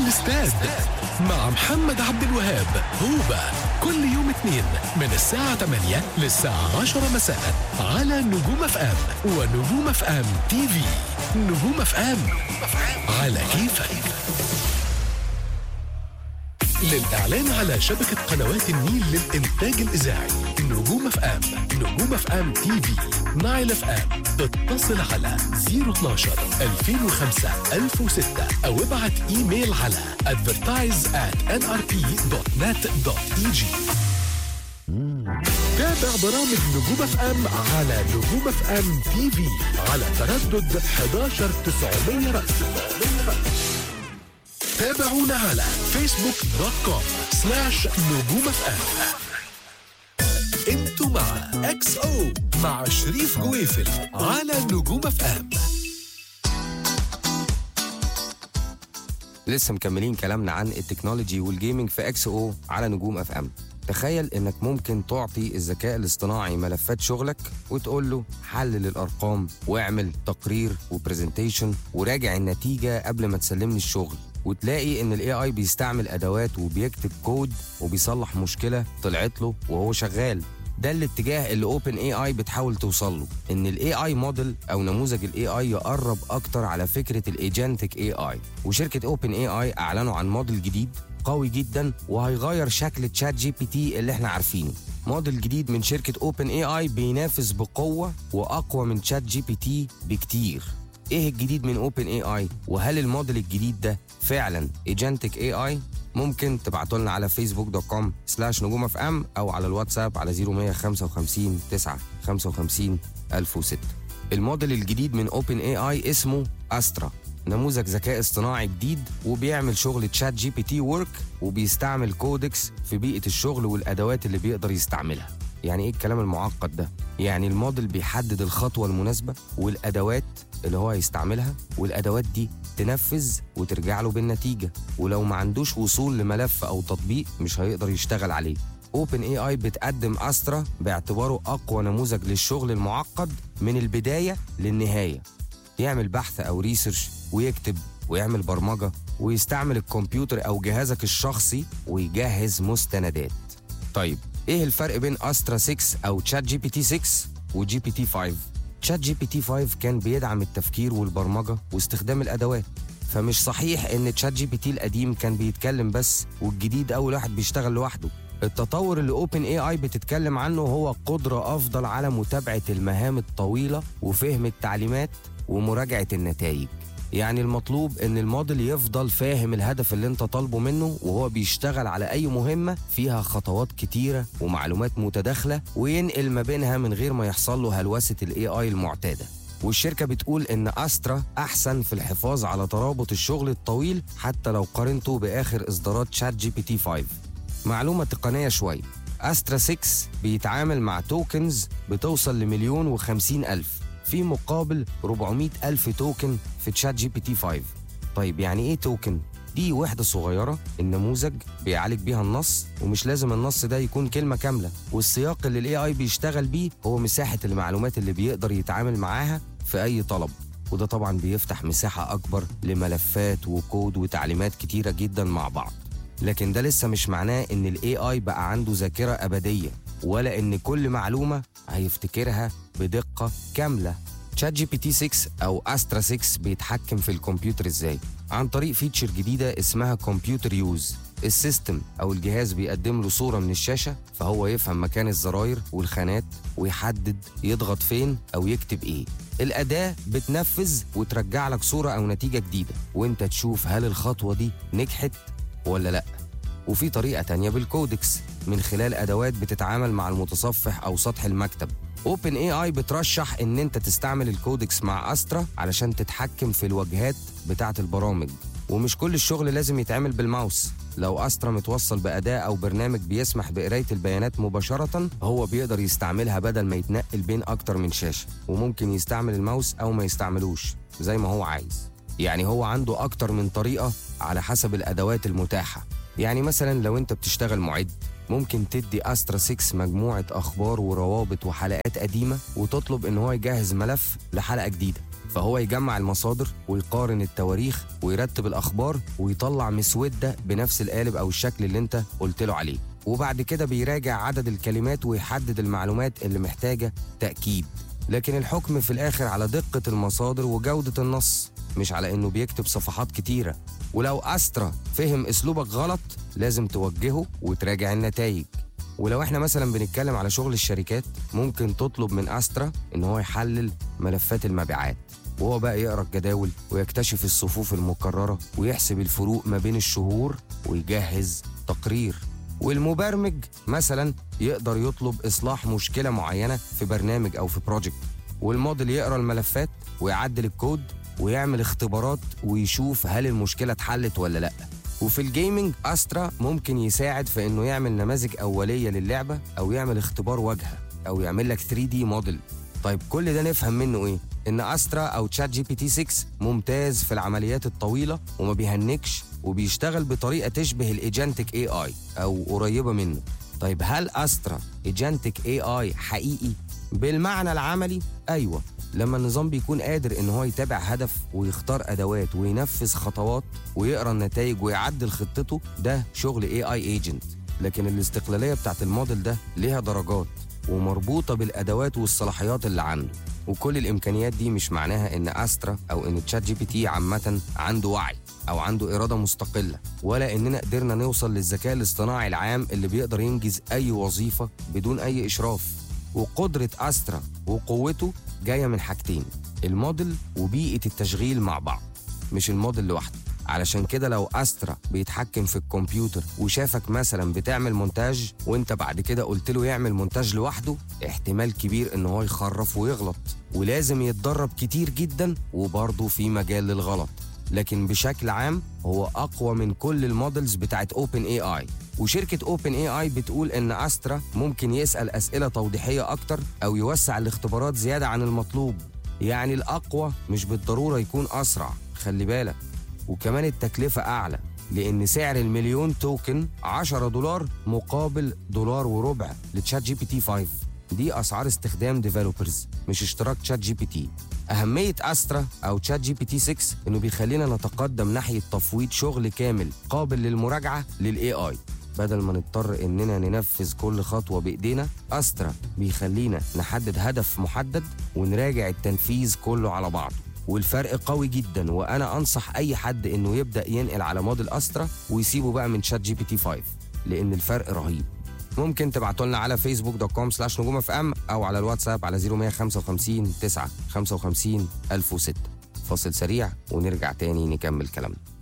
الاستاد مع محمد عبد الوهاب هوبا كل يوم اثنين من الساعة 8 للساعة 10 مساء على نجوم اف ام ونجوم اف ام تي في نجوم اف ام على كيفك للإعلان على شبكة قنوات النيل للإنتاج الإذاعي نجوم اف ام نجوم اف ام تي في نايل اف ام اتصل على 012 2005 1006 أو ابعت إيميل على advertise at nrp.net.eg تابع برامج نجوم اف ام على نجوم اف ام تي في على تردد 11900 رأس تابعونا على فيسبوك دوت كوم سلاش نجوم اف ام انتوا مع اكس او مع شريف جويفل على نجوم اف ام لسه مكملين كلامنا عن التكنولوجي والجيمنج في اكس او على نجوم اف ام تخيل انك ممكن تعطي الذكاء الاصطناعي ملفات شغلك وتقول له حلل الارقام واعمل تقرير وبرزنتيشن وراجع النتيجه قبل ما تسلمني الشغل وتلاقي ان الاي اي بيستعمل ادوات وبيكتب كود وبيصلح مشكله طلعت له وهو شغال ده الاتجاه اللي اوبن اي اي بتحاول توصل له ان الاي اي موديل او نموذج الاي اي يقرب اكتر على فكره الايجنتك اي اي وشركه اوبن اي اي اعلنوا عن موديل جديد قوي جدا وهيغير شكل تشات جي بي تي اللي احنا عارفينه موديل جديد من شركه اوبن اي اي بينافس بقوه واقوى من تشات جي بي تي بكتير ايه الجديد من اوبن اي اي وهل الموديل الجديد ده فعلا ايجنتك اي اي ممكن تبعتوا لنا على فيسبوك دوت كوم سلاش نجوم اف ام او على الواتساب على 0155 9 55 1006 الموديل الجديد من اوبن اي اي اسمه استرا نموذج ذكاء اصطناعي جديد وبيعمل شغل تشات جي بي تي ورك وبيستعمل كودكس في بيئه الشغل والادوات اللي بيقدر يستعملها يعني ايه الكلام المعقد ده يعني الموديل بيحدد الخطوه المناسبه والادوات اللي هو هيستعملها والادوات دي تنفذ وترجع له بالنتيجه ولو ما عندوش وصول لملف او تطبيق مش هيقدر يشتغل عليه اوبن اي اي بتقدم استرا باعتباره اقوى نموذج للشغل المعقد من البدايه للنهايه يعمل بحث او ريسيرش ويكتب ويعمل برمجه ويستعمل الكمبيوتر او جهازك الشخصي ويجهز مستندات طيب ايه الفرق بين استرا 6 او تشات جي بي تي 6 وجي بي تي 5 تشات جي بي تي 5 كان بيدعم التفكير والبرمجه واستخدام الادوات فمش صحيح ان تشات جي بي تي القديم كان بيتكلم بس والجديد اول واحد بيشتغل لوحده التطور اللي اوبن اي اي بتتكلم عنه هو قدره افضل على متابعه المهام الطويله وفهم التعليمات ومراجعه النتائج يعني المطلوب ان الموديل يفضل فاهم الهدف اللي انت طالبه منه وهو بيشتغل على اي مهمه فيها خطوات كتيره ومعلومات متداخله وينقل ما بينها من غير ما يحصل له هلوسه الاي اي المعتاده والشركة بتقول إن أسترا أحسن في الحفاظ على ترابط الشغل الطويل حتى لو قارنته بآخر إصدارات شات جي بي تي 5 معلومة تقنية شوية أسترا 6 بيتعامل مع توكنز بتوصل لمليون وخمسين ألف في مقابل 400 ألف توكن في تشات جي بي تي 5 طيب يعني إيه توكن؟ دي وحدة صغيرة النموذج بيعالج بيها النص ومش لازم النص ده يكون كلمة كاملة والسياق اللي الاي اي بيشتغل بيه هو مساحة المعلومات اللي بيقدر يتعامل معاها في أي طلب وده طبعا بيفتح مساحة أكبر لملفات وكود وتعليمات كتيرة جدا مع بعض لكن ده لسه مش معناه ان الاي اي بقى عنده ذاكرة أبدية ولا ان كل معلومة هيفتكرها بدقة كاملة تشات جي بي تي 6 او استرا 6 بيتحكم في الكمبيوتر ازاي عن طريق فيتشر جديده اسمها كمبيوتر يوز السيستم او الجهاز بيقدم له صوره من الشاشه فهو يفهم مكان الزراير والخانات ويحدد يضغط فين او يكتب ايه الاداه بتنفذ وترجع لك صوره او نتيجه جديده وانت تشوف هل الخطوه دي نجحت ولا لا وفي طريقه تانية بالكودكس من خلال ادوات بتتعامل مع المتصفح او سطح المكتب اوبن اي اي بترشح ان انت تستعمل الكودكس مع استرا علشان تتحكم في الواجهات بتاعه البرامج ومش كل الشغل لازم يتعمل بالماوس لو استرا متوصل باداه او برنامج بيسمح بقرايه البيانات مباشره هو بيقدر يستعملها بدل ما يتنقل بين اكتر من شاشه وممكن يستعمل الماوس او ما يستعملوش زي ما هو عايز يعني هو عنده اكتر من طريقه على حسب الادوات المتاحه يعني مثلا لو انت بتشتغل معد ممكن تدي استرا 6 مجموعه اخبار وروابط وحلقات قديمه وتطلب ان هو يجهز ملف لحلقه جديده فهو يجمع المصادر ويقارن التواريخ ويرتب الأخبار ويطلع مسودة بنفس القالب أو الشكل اللي أنت قلت له عليه وبعد كده بيراجع عدد الكلمات ويحدد المعلومات اللي محتاجة تأكيد لكن الحكم في الآخر على دقة المصادر وجودة النص مش على إنه بيكتب صفحات كتيرة ولو أسترا فهم أسلوبك غلط لازم توجهه وتراجع النتائج ولو احنا مثلا بنتكلم على شغل الشركات ممكن تطلب من أسترا إن هو يحلل ملفات المبيعات وهو بقى يقرا الجداول ويكتشف الصفوف المكررة ويحسب الفروق ما بين الشهور ويجهز تقرير والمبرمج مثلا يقدر يطلب إصلاح مشكلة معينة في برنامج أو في بروجكت والموديل يقرا الملفات ويعدل الكود ويعمل اختبارات ويشوف هل المشكلة اتحلت ولا لأ وفي الجيمنج أسترا ممكن يساعد في إنه يعمل نماذج أولية للعبة أو يعمل اختبار واجهة أو يعمل لك 3 دي موديل طيب كل ده نفهم منه إيه؟ إن أسترا أو تشات جي بي تي 6 ممتاز في العمليات الطويلة وما بيهنكش وبيشتغل بطريقة تشبه الإيجنتك اي اي أو قريبة منه طيب هل أسترا إيجنتك اي اي حقيقي؟ بالمعنى العملي أيوه لما النظام بيكون قادر ان هو يتابع هدف ويختار ادوات وينفذ خطوات ويقرا النتائج ويعدل خطته ده شغل اي اي ايجنت لكن الاستقلاليه بتاعت الموديل ده ليها درجات ومربوطه بالادوات والصلاحيات اللي عنده وكل الامكانيات دي مش معناها ان استرا او ان تشات جي بي تي عامه عنده وعي او عنده اراده مستقله ولا اننا قدرنا نوصل للذكاء الاصطناعي العام اللي بيقدر ينجز اي وظيفه بدون اي اشراف وقدره استرا وقوته جايه من حاجتين الموديل وبيئه التشغيل مع بعض مش الموديل لوحده علشان كده لو استرا بيتحكم في الكمبيوتر وشافك مثلا بتعمل مونتاج وانت بعد كده قلت له يعمل مونتاج لوحده احتمال كبير ان هو يخرف ويغلط ولازم يتدرب كتير جدا وبرضه في مجال للغلط لكن بشكل عام هو اقوى من كل المودلز بتاعت اوبن اي اي وشركة اوبن اي اي بتقول ان استرا ممكن يسأل اسئلة توضيحية اكتر او يوسع الاختبارات زيادة عن المطلوب يعني الاقوى مش بالضرورة يكون اسرع خلي بالك وكمان التكلفة اعلى لان سعر المليون توكن 10 دولار مقابل دولار وربع لتشات جي بي تي 5 دي اسعار استخدام ديفلوبرز مش اشتراك تشات جي بي تي أهمية أسترا أو تشات جي بي تي 6 إنه بيخلينا نتقدم ناحية تفويض شغل كامل قابل للمراجعة للاي اي بدل ما نضطر إننا ننفذ كل خطوة بإيدينا أسترا بيخلينا نحدد هدف محدد ونراجع التنفيذ كله على بعضه والفرق قوي جدا وانا انصح اي حد انه يبدا ينقل على موديل استرا ويسيبه بقى من شات جي بي تي 5 لان الفرق رهيب ممكن تبعتوا لنا على فيسبوك دوت كوم سلاش نجوم اف ام او على الواتساب على 0155 9 55 1006 فاصل سريع ونرجع تاني نكمل كلامنا